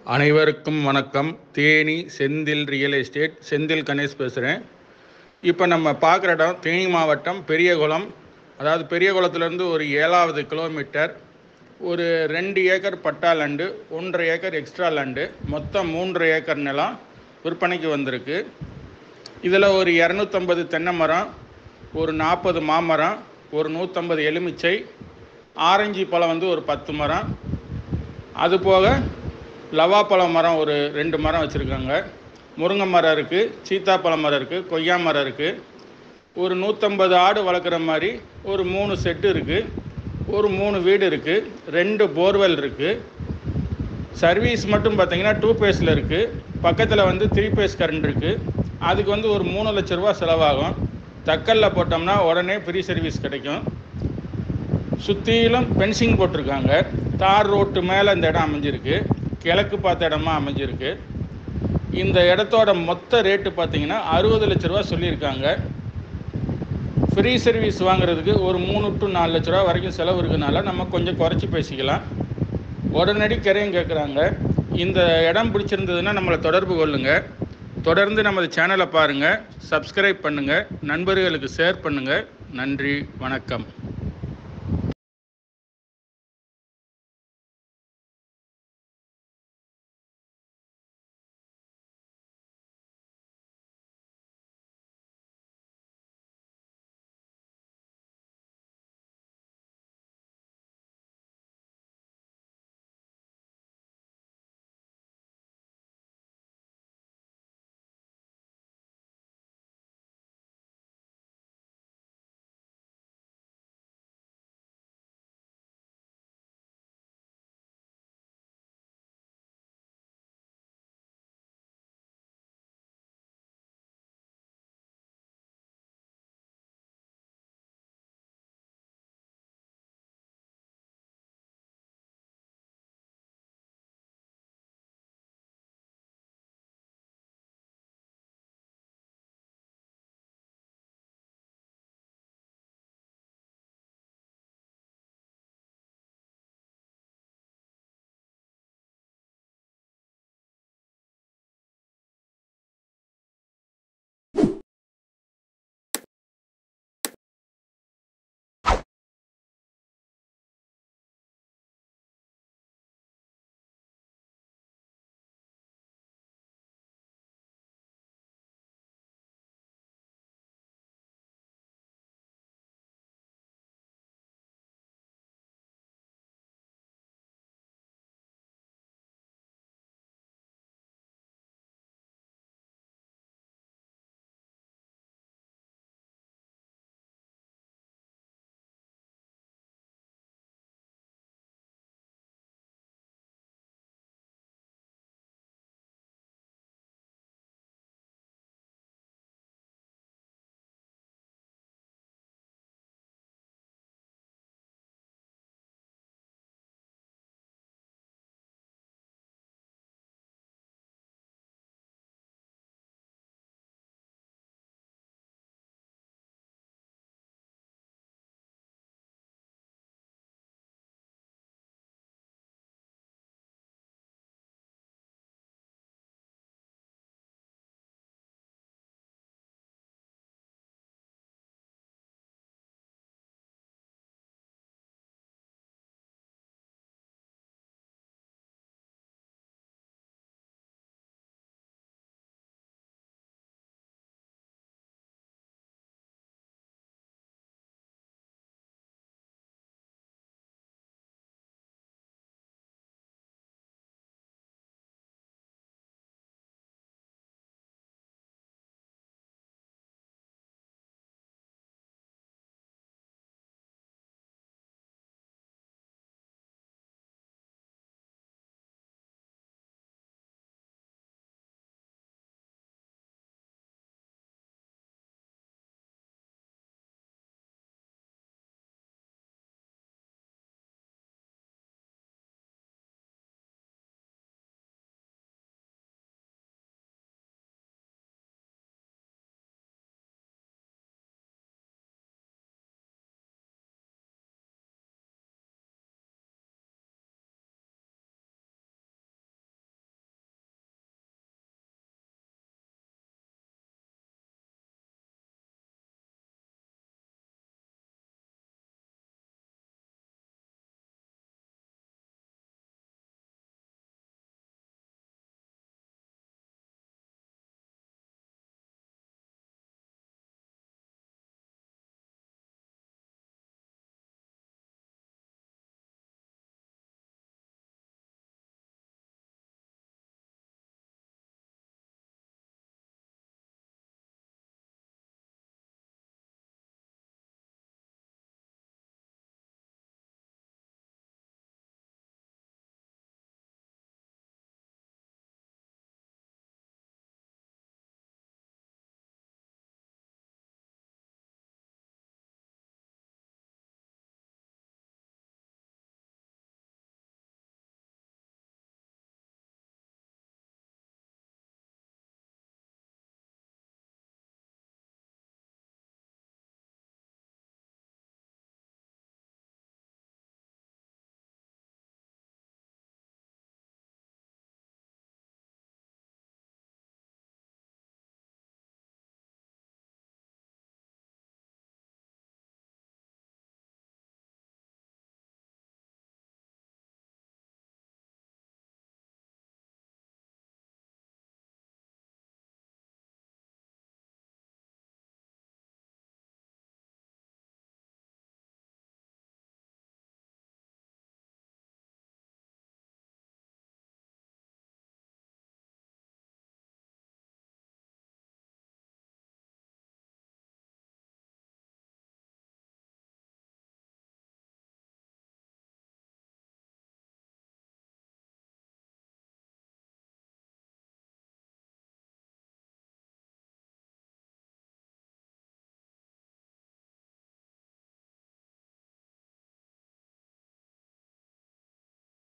அனைவருக்கும் வணக்கம் Theni Senthil real estate Senthil Ganesh பேசுகிறேன் இப்போ நம்ம பார்க்குற இடம் தேனி மாவட்டம் பெரியகுளம் அதாவது பெரியகுளத்துலேருந்து ஒரு ஏழாவது கிலோமீட்டர் ஒரு ரெண்டு ஏக்கர் பட்டா லேண்டு ஒன்றரை ஏக்கர் எக்ஸ்ட்ரா லேண்டு மொத்தம் மூன்று ஏக்கர் நிலம் விற்பனைக்கு வந்திருக்கு இதில் ஒரு இரநூத்தம்பது தென்னை மரம் ஒரு நாற்பது மாமரம் ஒரு நூற்றம்பது எலுமிச்சை ஆரஞ்சு பழம் வந்து ஒரு பத்து மரம் அது போக லவாப்பழ மரம் ஒரு ரெண்டு மரம் வச்சுருக்காங்க முருங்கை மரம் இருக்குது சீத்தாப்பழ மரம் இருக்குது கொய்யா மரம் இருக்குது ஒரு நூற்றம்பது ஆடு வளர்க்குற மாதிரி ஒரு மூணு செட்டு இருக்குது ஒரு மூணு வீடு இருக்குது ரெண்டு போர்வெல் இருக்குது சர்வீஸ் மட்டும் பார்த்தீங்கன்னா டூ பேஸில் இருக்குது பக்கத்தில் வந்து த்ரீ பேஸ் கரண்ட் இருக்குது அதுக்கு வந்து ஒரு மூணு லட்ச ரூபா செலவாகும் தக்கல்ல போட்டோம்னா உடனே ஃப்ரீ சர்வீஸ் கிடைக்கும் சுற்றிலும் பென்சிங் போட்டிருக்காங்க தார் ரோட்டு மேலே இந்த இடம் அமைஞ்சிருக்கு கிழக்கு பார்த்த இடமா அமைஞ்சிருக்கு இந்த இடத்தோட மொத்த ரேட்டு பார்த்தீங்கன்னா அறுபது லட்ச ரூபா சொல்லியிருக்காங்க ஃப்ரீ சர்வீஸ் வாங்குறதுக்கு ஒரு மூணு டு நாலு லட்ச ரூபா வரைக்கும் செலவு இருக்கனால நம்ம கொஞ்சம் குறைச்சி பேசிக்கலாம் உடனடி கரையும் கேட்குறாங்க இந்த இடம் பிடிச்சிருந்ததுன்னா நம்மளை தொடர்பு கொள்ளுங்கள் தொடர்ந்து நமது சேனலை பாருங்கள் சப்ஸ்கிரைப் பண்ணுங்கள் நண்பர்களுக்கு ஷேர் பண்ணுங்கள் நன்றி வணக்கம்